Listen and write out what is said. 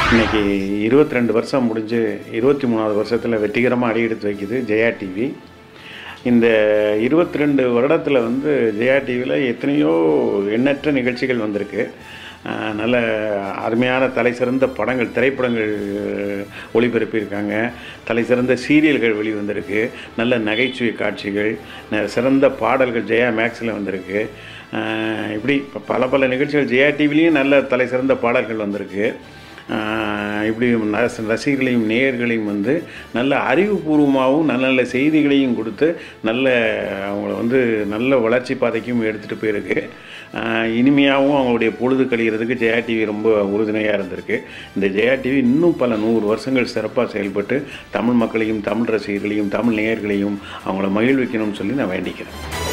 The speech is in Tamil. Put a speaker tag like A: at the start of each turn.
A: இன்னைக்கு இருபத்தி ரெண்டு வருஷம் முடிஞ்சு இருபத்தி மூணாவது வருஷத்தில் வெற்றிகரமாக அடியெடுத்து வைக்குது ஜெயா டிவி இந்த இருபத்தி ரெண்டு வருடத்தில் வந்து ஜெயா டிவியில் எத்தனையோ எண்ணற்ற நிகழ்ச்சிகள் வந்திருக்கு ஆஹ் நல்ல அருமையான தலை சிறந்த படங்கள் திரைப்படங்கள் ஒளிபரப்பியிருக்காங்க தலை சிறந்த சீரியல்கள் வெளிவந்திருக்கு நல்ல நகைச்சுவை காட்சிகள் ந- சிறந்த பாடல்கள் ஜெயா மேக்ஸில் வந்திருக்கு ஆஹ் இப்படி ப- பல பல நிகழ்ச்சிகள் ஜெயா டிவிலையும் நல்ல தலை சிறந்த பாடல்கள் வந்திருக்கு ஆஹ் இப்படி ந- ரசிகர்களையும் நேயர்களையும் வந்து நல்ல அறிவுபூர்வமாகவும் நல்ல நல்ல செய்திகளையும் கொடுத்து நல்ல அவங்கள வந்து நல்ல வளர்ச்சி பாதைக்கும் எடுத்துகிட்டு போயிருக்கு ஆஹ் இனிமையாகவும் அவங்களுடைய பொழுது கழிகிறதுக்கு ஜெயா டிவி ரொம்ப உறுதுணையாக இருந்திருக்கு இந்த ஜெயா டிவி இன்னும் பல நூறு வருஷங்கள் சிறப்பாக செயல்பட்டு தமிழ் மக்களையும் தமிழ் ரசிகர்களையும் தமிழ் நேயர்களையும் அவங்கள மகிழ்விக்கணும்னு சொல்லி நான் வேண்டிக்கிறேன்